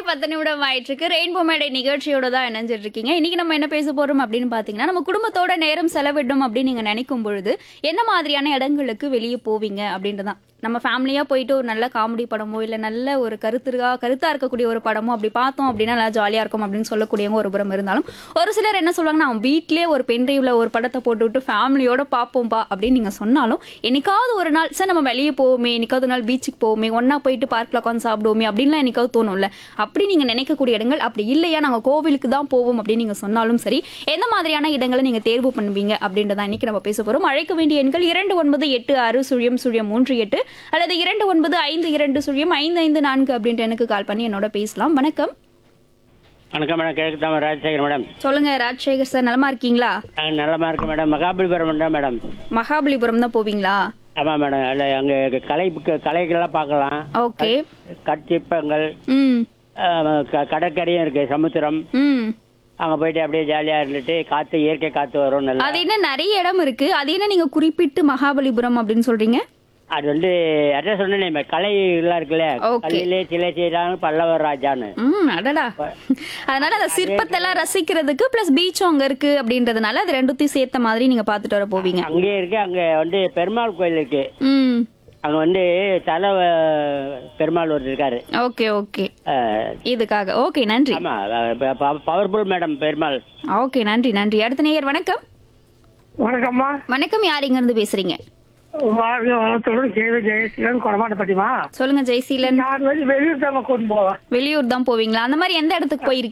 பத்து நிமிடம் ஆயிட்டு இருக்கு ரெயின்போ மேடை நிகழ்ச்சியோட தான் இணைஞ்சிட்டு இருக்கீங்க இன்னைக்கு நம்ம என்ன பேச போறோம் அப்படின்னு பாத்தீங்கன்னா நம்ம குடும்பத்தோட நேரம் செலவிடணும் அப்படின்னு நீங்க நினைக்கும் பொழுது என்ன மாதிரியான இடங்களுக்கு வெளியே போவீங்க அப்படின்றதான் நம்ம ஃபேமிலியா போயிட்டு ஒரு நல்ல காமெடி படமோ இல்ல நல்ல ஒரு கருத்துருகா கருத்தா இருக்கக்கூடிய ஒரு படமோ அப்படி பார்த்தோம் அப்படின்னா நல்லா ஜாலியா இருக்கும் அப்படின்னு சொல்லக்கூடியவங்க ஒரு புறம் இருந்தாலும் ஒரு சிலர் என்ன சொல்லுவாங்கன்னா அவன் வீட்லயே ஒரு பென்ட்ரைவ்ல ஒரு படத்தை போட்டு விட்டு ஃபேமிலியோட பார்ப்போம்பா அப்படின்னு நீங்க சொன்னாலும் என்னைக்காவது ஒரு நாள் சார் நம்ம வெளியே போவோமே என்னைக்காவது ஒரு நாள் பீச்சுக்கு போவோமே ஒண்ணா போயிட்டு பார்க்ல உட்காந்து சாப்பிடுவோமே அப்படின்லாம் என்னைக்காவது தோணும்ல அப்படி நீங்க நினைக்கக்கூடிய இடங்கள் அப்படி இல்லையா நாங்க கோவிலுக்கு தான் போவோம் அப்படின்னு நீங்க சொன்னாலும் சரி எந்த மாதிரியான இடங்களை நீங்க தேர்வு பண்ணுவீங்க அப்படின்றத இன்னைக்கு நம்ம பேச போறோம் அழைக்க வேண்டிய எண்கள் இரண்டு ஒன்பது எட்டு ஆறு சுழியம் சுழியம் மூன்று எட்டு அல்லது இரண்டு ஒன்பது ஐந்து இரண்டு சுழியம் ஐந்து ஐந்து நான்கு அப்படின்ட்டு எனக்கு கால் பண்ணி என்னோட பேசலாம் வணக்கம் வணக்கம் மேடம் கிழக்கு தான் ராஜசேகர் மேடம் சொல்லுங்க ராஜசேகர் சார் நலமா இருக்கீங்களா நாங்கள் நல்லமா இருக்கோம் மேடம் மகாபலிபுரம் தான் மேடம் மகாபலிபுரம் தான் போவீங்களா ஆமாம் மேடம் இல்லை அங்கே கலை கலைகள்லாம் பார்க்கலாம் ஓகே கற்சிற்பங்கள் ம் ஆஹ் க- கடற்கரையும் இருக்கு சமுத்திரம் ம் அங்கே போயிட்டு அப்படியே ஜாலியாக இருந்துட்டு காற்று இயற்கை காற்று வரும் நல்லா அது என்ன நிறைய இடம் இருக்கு அது என்ன நீங்க குறிப்பிட்டு மகாபலிபுரம் அப்படின்னு சொல்றீங்க அது வந்து அதான் சொன்னேன் கலை எல்லாம் இருக்குல்ல Okay. கல்லிலே சிலை செய்யறாங்க பல்லவர் ராஜான்னு ம் அடடா அதனால அந்த சிற்பத்தை எல்லாம் ரசிக்கிறதுக்கு பிளஸ் பீச்சும் அங்க இருக்கு அப்படின்றதுனால அது ரெண்டுத்தையும் சேர்த்த மாதிரி நீங்க பாத்துட்டு வர போவீங்க அங்கேயே இருக்கு அங்கே வந்து பெருமாள் கோயில் இருக்கு ம் அங்கே வந்து தலை அஹ், பெருமாள் ஒருத்தர் இருக்காரு ஓகே ஓகே அஹ், இதுக்காக ஓகே நன்றி ஆமா பவர்ஃபுல் மேடம் பெருமாள் ஓகே நன்றி நன்றி அடுத்த நேயர் வணக்கம் வணக்கம்மா வணக்கம் யார் இங்க இருந்து பேசுறீங்க வாழ்க வளத்துடன் கேள்வி ஜெயசீலன் கொடமாட்டப்பட்டிமா சொல்லுங்க ஜெய்சீலன் நான் வந்து வெளியூர் தான் கூட்டிட்டு போவேன் வெளியூர் தான் போவீங்களா அந்த மாதிரி எந்த இடத்துக்கு போயிருக்கீங்க